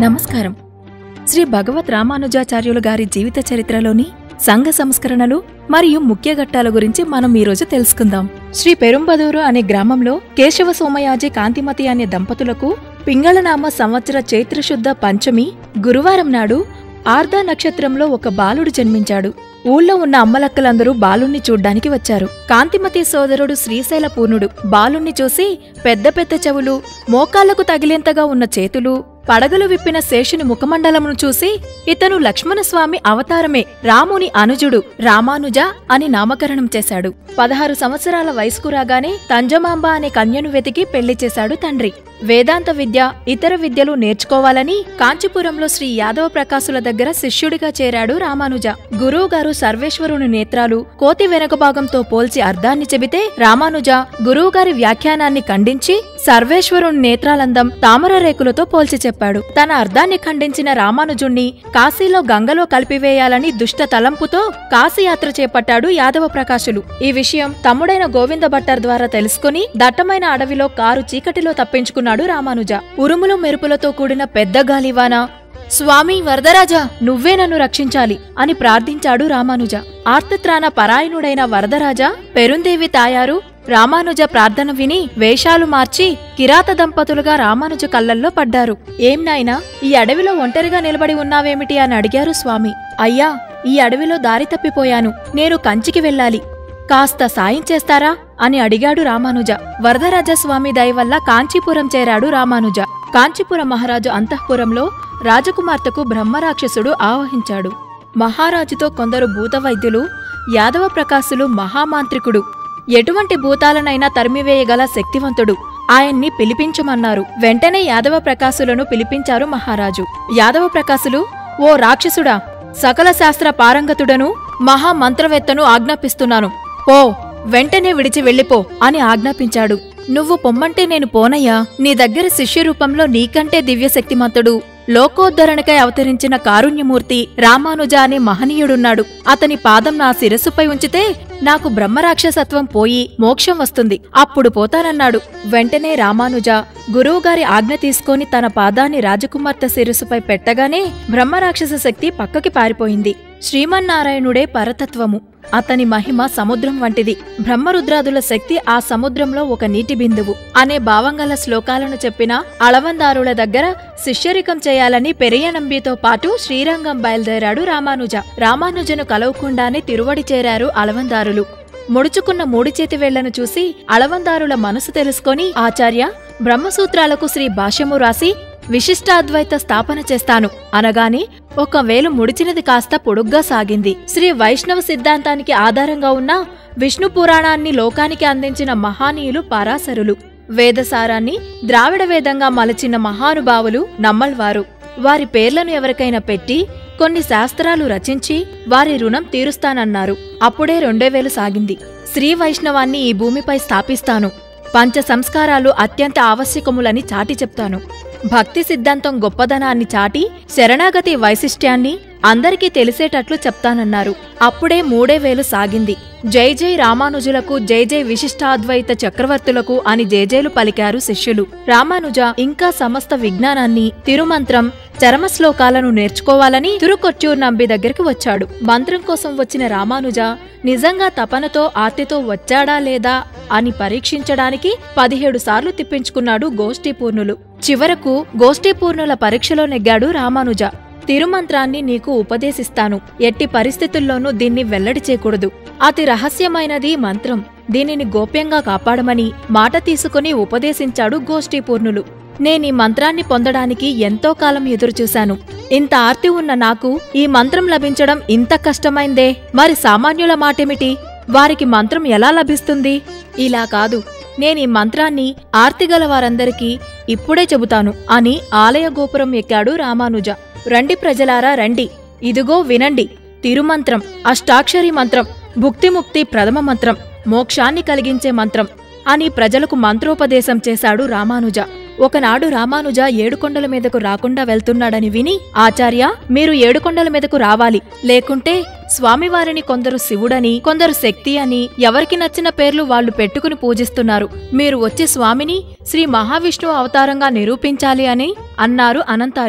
నమస్కారం శ్రీ భగవత్ రామానుజాచార్యులు గారి జీవిత చరిత్రలోని సంఘ సంస్కరణలు మరియు ముఖ్య ఘట్టాల గురించి మనం ఈరోజు తెలుసుకుందాం శ్రీ పెరుంబదూరు అనే గ్రామంలో కేశవ సోమయాజి కాంతిమతి అనే దంపతులకు పింగళనామ సంవత్సర చైత్రశుద్ధ పంచమి గురువారం నాడు ఆర్ధ నక్షత్రంలో ఒక బాలుడు జన్మించాడు ఊళ్ళో ఉన్న అమ్మలక్కలందరూ బాలుణ్ణి చూడ్డానికి వచ్చారు కాంతిమతి సోదరుడు శ్రీశైల పూర్ణుడు బాలుణ్ణి చూసి పెద్ద పెద్ద చెవులు మోకాళ్లకు తగిలేంతగా ఉన్న చేతులు పడగలు విప్పిన శేషుని ముఖమండలమును చూసి ఇతను లక్ష్మణస్వామి అవతారమే రాముని అనుజుడు రామానుజ అని నామకరణం చేశాడు పదహారు సంవత్సరాల వయసుకు రాగానే తంజమాంబ అనే కన్యను వెతికి పెళ్లి చేశాడు తండ్రి వేదాంత విద్య ఇతర విద్యలు నేర్చుకోవాలని కాంచీపురంలో శ్రీ యాదవ ప్రకాశుల దగ్గర శిష్యుడిగా చేరాడు రామానుజ గురువు గారు సర్వేశ్వరుని నేత్రాలు కోతి వెనక భాగంతో పోల్చి అర్థాన్ని చెబితే రామానుజ గురువు గారి వ్యాఖ్యానాన్ని ఖండించి సర్వేశ్వరుని నేత్రాలందం తామర రేకులతో పోల్చి చెప్పాడు తన అర్థాన్ని ఖండించిన రామానుజుణ్ణి కాశీలో గంగలో కలిపివేయాలని దుష్ట తలంపుతో కాశీయాత్ర చేపట్టాడు యాదవ ప్రకాశులు ఈ విషయం తమ్ముడైన గోవింద భట్టర్ ద్వారా తెలుసుకుని దట్టమైన అడవిలో కారు చీకటిలో తప్పించుకున్నాడు రామానుజ ఉరుములు మెరుపులతో కూడిన పెద్ద గాలివాన స్వామి వరదరాజా నువ్వే నన్ను రక్షించాలి అని ప్రార్థించాడు రామానుజ ఆర్తత్రాణ పరాయణుడైన వరదరాజా పెరుందేవి తాయారు రామానుజ ప్రార్థన విని వేషాలు మార్చి కిరాత దంపతులుగా రామానుజ కళ్ళల్లో పడ్డారు ఏం నాయనా ఈ అడవిలో ఒంటరిగా నిలబడి ఉన్నావేమిటి అని అడిగారు స్వామి అయ్యా ఈ అడవిలో దారి తప్పిపోయాను నేను కంచికి వెళ్ళాలి కాస్త సాయం చేస్తారా అని అడిగాడు రామానుజ వరదరాజస్వామి దయ వల్ల కాంచీపురం చేరాడు రామానుజ కాంచీపురం మహారాజు అంతఃపురంలో రాజకుమార్తెకు బ్రహ్మరాక్షసుడు ఆవహించాడు మహారాజుతో కొందరు భూత వైద్యులు యాదవ ప్రకాశులు మహామాంత్రికుడు ఎటువంటి భూతాలనైనా తరిమివేయగల శక్తివంతుడు ఆయన్ని పిలిపించమన్నారు వెంటనే యాదవ ప్రకాశులను పిలిపించారు మహారాజు యాదవ ప్రకాశులు ఓ రాక్షసుడా సకల శాస్త్ర పారంగతుడను మహామంత్రవేత్తను ఆజ్ఞాపిస్తున్నాను పో వెంటనే విడిచి వెళ్ళిపో అని ఆజ్ఞాపించాడు నువ్వు పొమ్మంటే నేను పోనయ్యా నీ దగ్గర శిష్య రూపంలో నీకంటే దివ్యశక్తిమంతుడు లోకోద్ధరణకై అవతరించిన కారుణ్యమూర్తి రామానుజ అనే మహనీయుడున్నాడు అతని పాదం నా శిరస్సుపై ఉంచితే నాకు బ్రహ్మరాక్షసత్వం పోయి మోక్షం వస్తుంది అప్పుడు పోతానన్నాడు వెంటనే రామానుజ గురువుగారి ఆజ్ఞ తీసుకొని తన పాదాన్ని రాజకుమార్తె శిరస్సుపై పెట్టగానే బ్రహ్మరాక్షస శక్తి పక్కకి పారిపోయింది శ్రీమన్నారాయణుడే పరతత్వము అతని మహిమ సముద్రం వంటిది బ్రహ్మరుద్రాదుల శక్తి ఆ సముద్రంలో ఒక నీటి బిందువు అనే భావంగల శ్లోకాలను చెప్పిన అళవందారుల దగ్గర శిష్యరికం చేయాలని పెరియనంబితో పాటు శ్రీరంగం బయలుదేరాడు రామానుజ రామానుజను కలవకుండానే తిరువడి చేరారు అలవందారులు ముడుచుకున్న మూడి చేతి వేళ్లను చూసి అళవందారుల మనసు తెలుసుకొని ఆచార్య బ్రహ్మసూత్రాలకు శ్రీ భాష్యము రాసి విశిష్టాద్వైత స్థాపన చేస్తాను అనగానే ఒక వేలు ముడిచినది కాస్త పొడుగ్గా సాగింది శ్రీ వైష్ణవ సిద్ధాంతానికి ఆధారంగా ఉన్న విష్ణు పురాణాన్ని లోకానికి అందించిన మహానీయులు పరాశరులు వేదసారాన్ని ద్రావిడ వేదంగా మలచిన మహానుభావులు నమ్మల్వారు వారి పేర్లను ఎవరికైనా పెట్టి కొన్ని శాస్త్రాలు రచించి వారి రుణం తీరుస్తానన్నారు అప్పుడే రెండో వేలు సాగింది శ్రీ వైష్ణవాన్ని ఈ భూమిపై స్థాపిస్తాను పంచ సంస్కారాలు అత్యంత ఆవశ్యకములని చాటి చెప్తాను భక్తి సిద్ధాంతం గొప్పదనాన్ని చాటి శరణాగతి వైశిష్ట్యాన్ని అందరికీ తెలిసేటట్లు చెప్తానన్నారు అప్పుడే మూడే వేలు సాగింది జై జై రామానుజులకు జై జై విశిష్టాద్వైత చక్రవర్తులకు అని జేజేలు పలికారు శిష్యులు రామానుజ ఇంకా సమస్త విజ్ఞానాన్ని తిరుమంత్రం చరమ శ్లోకాలను నేర్చుకోవాలని తిరుకొచ్చూర్ నంబి దగ్గరికి వచ్చాడు మంత్రం కోసం వచ్చిన రామానుజ నిజంగా తపనతో ఆర్తితో వచ్చాడా లేదా అని పరీక్షించడానికి పదిహేడు సార్లు తిప్పించుకున్నాడు గోష్ఠీపూర్ణులు చివరకు గోష్ఠీపూర్ణుల పరీక్షలో నెగ్గాడు రామానుజ తిరుమంత్రాన్ని నీకు ఉపదేశిస్తాను ఎట్టి పరిస్థితుల్లోనూ దీన్ని వెల్లడి చేయకూడదు అతి రహస్యమైనది మంత్రం దీనిని గోప్యంగా కాపాడమని మాట తీసుకుని ఉపదేశించాడు గోష్ఠీపూర్ణులు నేనీ మంత్రాన్ని పొందడానికి ఎంతో కాలం ఎదురుచూశాను ఇంత ఆర్తి ఉన్న నాకు ఈ మంత్రం లభించడం ఇంత కష్టమైందే మరి సామాన్యుల మాటేమిటి వారికి మంత్రం ఎలా లభిస్తుంది ఇలా కాదు నేనీ మంత్రాన్ని ఆర్తిగల వారందరికీ ఇప్పుడే చెబుతాను అని ఆలయ గోపురం ఎక్కాడు రామానుజ రండి ప్రజలారా రండి ఇదిగో వినండి తిరుమంత్రం అష్టాక్షరి మంత్రం భుక్తిముక్తి ప్రథమ మంత్రం మోక్షాన్ని కలిగించే మంత్రం అని ప్రజలకు మంత్రోపదేశం చేశాడు రామానుజ ఒకనాడు రామానుజ ఏడుకొండల మీదకు రాకుండా వెళ్తున్నాడని విని ఆచార్య మీరు ఏడుకొండల మీదకు రావాలి లేకుంటే స్వామివారిని కొందరు శివుడని కొందరు శక్తి అని ఎవరికి నచ్చిన పేర్లు వాళ్ళు పెట్టుకుని పూజిస్తున్నారు మీరు వచ్చి స్వామిని శ్రీ మహావిష్ణువు అవతారంగా నిరూపించాలి అని అన్నారు అనంతార్యులు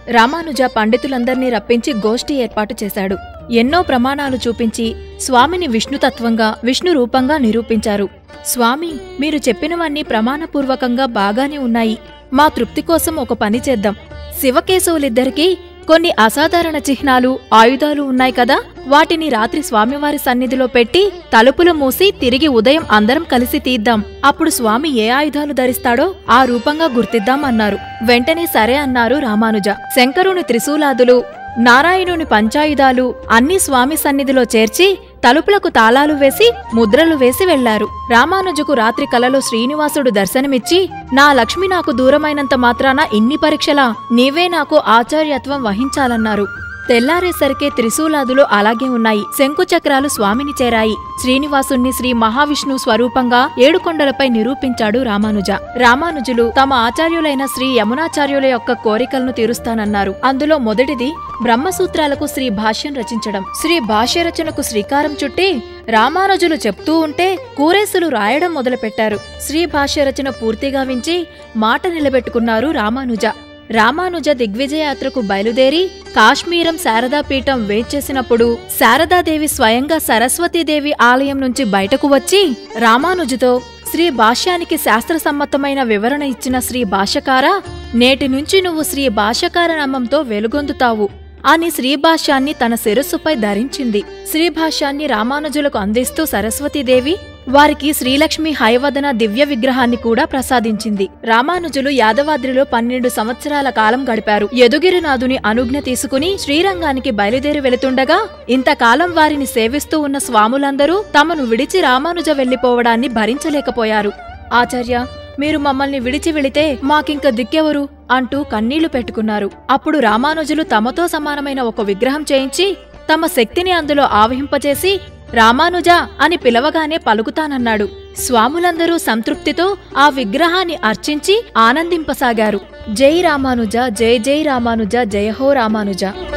రామానుజ పండితులందర్నీ రప్పించి గోష్ఠి ఏర్పాటు చేశాడు ఎన్నో ప్రమాణాలు చూపించి స్వామిని విష్ణుతత్వంగా విష్ణు రూపంగా నిరూపించారు స్వామి మీరు చెప్పినవన్నీ ప్రమాణపూర్వకంగా బాగానే ఉన్నాయి మా తృప్తి కోసం ఒక పని చేద్దాం శివకేశవులిద్దరికీ కొన్ని అసాధారణ చిహ్నాలు ఆయుధాలు ఉన్నాయి కదా వాటిని రాత్రి స్వామివారి సన్నిధిలో పెట్టి తలుపులు మూసి తిరిగి ఉదయం అందరం కలిసి తీద్దాం అప్పుడు స్వామి ఏ ఆయుధాలు ధరిస్తాడో ఆ రూపంగా గుర్తిద్దాం అన్నారు వెంటనే సరే అన్నారు రామానుజ శంకరుని త్రిశూలాదులు నారాయణుని పంచాయుధాలు అన్ని స్వామి సన్నిధిలో చేర్చి తలుపులకు తాళాలు వేసి ముద్రలు వేసి వెళ్లారు రామానుజుకు రాత్రి కలలో శ్రీనివాసుడు దర్శనమిచ్చి నా లక్ష్మి నాకు దూరమైనంత మాత్రాన ఇన్ని పరీక్షలా నీవే నాకు ఆచార్యత్వం వహించాలన్నారు తెల్లారేసరికే త్రిశూలాదులు అలాగే ఉన్నాయి శంకుచక్రాలు స్వామిని చేరాయి శ్రీనివాసుణ్ణి శ్రీ మహావిష్ణు స్వరూపంగా ఏడుకొండలపై నిరూపించాడు రామానుజ రామానుజులు తమ ఆచార్యులైన శ్రీ యమునాచార్యుల యొక్క కోరికలను తీరుస్తానన్నారు అందులో మొదటిది బ్రహ్మసూత్రాలకు శ్రీ భాష్యం రచించడం శ్రీ భాష్య రచనకు శ్రీకారం చుట్టి రామానుజులు చెప్తూ ఉంటే కూరేసులు రాయడం మొదలుపెట్టారు శ్రీ భాష్య రచన పూర్తిగా వించి మాట నిలబెట్టుకున్నారు రామానుజ రామానుజ దిగ్విజయాత్రకు బయలుదేరి కాశ్మీరం శారదాపీఠం వేచేసినప్పుడు శారదాదేవి స్వయంగా సరస్వతీదేవి ఆలయం నుంచి బయటకు వచ్చి రామానుజుతో శ్రీ భాష్యానికి శాస్త్రసమ్మతమైన వివరణ ఇచ్చిన శ్రీ భాష్యకార నేటి నుంచి నువ్వు శ్రీ భాష్యకార నామంతో వెలుగొందుతావు అని శ్రీభాష్యాన్ని తన శిరస్సుపై ధరించింది శ్రీభాష్యాన్ని రామానుజులకు అందిస్తూ సరస్వతీదేవి వారికి శ్రీలక్ష్మి హైవదన దివ్య విగ్రహాన్ని కూడా ప్రసాదించింది రామానుజులు యాదవాద్రిలో పన్నెండు సంవత్సరాల కాలం గడిపారు యదుగిరినాథుని అనుజ్ఞ తీసుకుని శ్రీరంగానికి బయలుదేరి వెళుతుండగా ఇంతకాలం వారిని సేవిస్తూ ఉన్న స్వాములందరూ తమను విడిచి రామానుజ వెళ్లిపోవడాన్ని భరించలేకపోయారు ఆచార్య మీరు మమ్మల్ని విడిచి వెళితే మాకింక దిక్కెవరు అంటూ కన్నీళ్లు పెట్టుకున్నారు అప్పుడు రామానుజులు తమతో సమానమైన ఒక విగ్రహం చేయించి తమ శక్తిని అందులో ఆవహింపచేసి రామానుజ అని పిలవగానే పలుకుతానన్నాడు స్వాములందరూ సంతృప్తితో ఆ విగ్రహాన్ని అర్చించి ఆనందింపసాగారు జై రామానుజ జై జై రామానుజ జయ హో రామానుజ